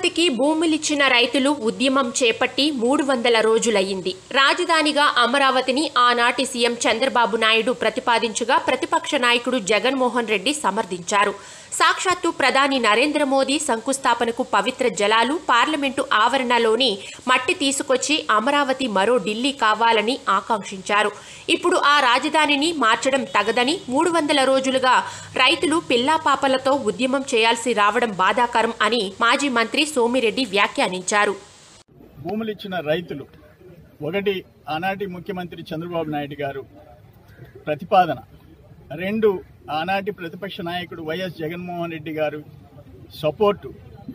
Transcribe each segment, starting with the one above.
అమరావతికి భూములిచ్చిన రైతులు ఉద్యమం చేపట్టి మూడు వందల రోజులయ్యింది రాజధానిగా అమరావతిని ఆనాటి సీఎం చంద్రబాబు నాయుడు ప్రతిపాదించగా ప్రతిపక్ష నాయకుడు జగన్మోహన్ రెడ్డి సమర్థించారు సాక్షాత్తు ప్రధాని నరేంద్ర మోదీ శంకుస్థాపనకు పవిత్ర జలాలు పార్లమెంటు ఆవరణలోని మట్టి తీసుకొచ్చి అమరావతి మరో ఢిల్లీ కావాలని ఆకాంక్షించారు ఇప్పుడు ఆ రాజధానిని మార్చడం తగదని మూడు వందల రోజులుగా రైతులు పిల్లాపాపలతో ఉద్యమం చేయాల్సి రావడం బాధాకరం అని మాజీ మంత్రి సోమిరెడ్డి వ్యాఖ్యానించారు భూములు ఇచ్చిన రైతులు ఒకటి ఆనాటి ముఖ్యమంత్రి చంద్రబాబు నాయుడు గారు ప్రతిపాదన రెండు ఆనాటి ప్రతిపక్ష నాయకుడు వైఎస్ జగన్మోహన్ రెడ్డి గారు సపోర్టు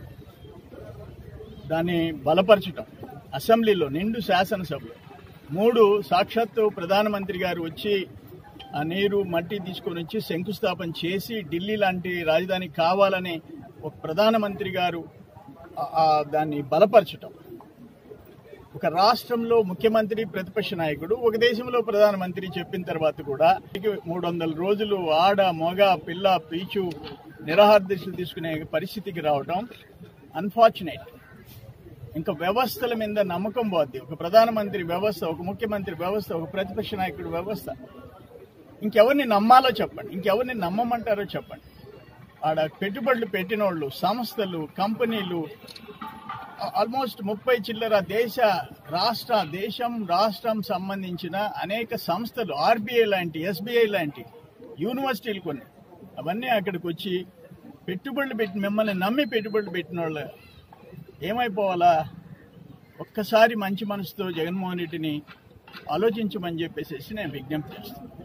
దాన్ని బలపరచటం అసెంబ్లీలో నిండు శాసనసభలో మూడు సాక్షాత్తు ప్రధానమంత్రి గారు వచ్చి ఆ నీరు మట్టి తీసుకొని వచ్చి శంకుస్థాపన చేసి ఢిల్లీ లాంటి రాజధాని కావాలని ఒక ప్రధానమంత్రి గారు ఆ- ఆ దాన్ని బలపరచటం ఒక రాష్ట్రంలో ముఖ్యమంత్రి ప్రతిపక్ష నాయకుడు ఒక దేశంలో ప్రధానమంత్రి చెప్పిన తర్వాత కూడా మూడు వందల రోజులు ఆడ మొగ పిల్ల పీచు నిరాహార దీక్షలు తీసుకునే పరిస్థితికి రావటం అన్ఫార్చునేట్ ఇంకా వ్యవస్థల మీద నమ్మకం పోద్ది ఒక ప్రధానమంత్రి వ్యవస్థ ఒక ముఖ్యమంత్రి వ్యవస్థ ఒక ప్రతిపక్ష నాయకుడు వ్యవస్థ ఇంకెవరిని నమ్మాలో చెప్పండి ఇంకెవరిని నమ్మమంటారో చెప్పండి ఆడ పెట్టుబడులు పెట్టినోళ్ళు సంస్థలు కంపెనీలు ఆల్మోస్ట్ ముప్పై చిల్లర దేశ రాష్ట్ర దేశం రాష్ట్రం సంబంధించిన అనేక సంస్థలు ఆర్బీఐ లాంటి ఎస్బీఐ లాంటి యూనివర్సిటీలు కొన్ని అవన్నీ అక్కడికి వచ్చి పెట్టుబడులు పెట్టి మిమ్మల్ని నమ్మి పెట్టుబడులు పెట్టిన వాళ్ళు ఏమైపోవాలా ఒక్కసారి మంచి మనసుతో జగన్మోహన్ రెడ్డిని ఆలోచించమని చెప్పేసి నేను విజ్ఞప్తి చేస్తాను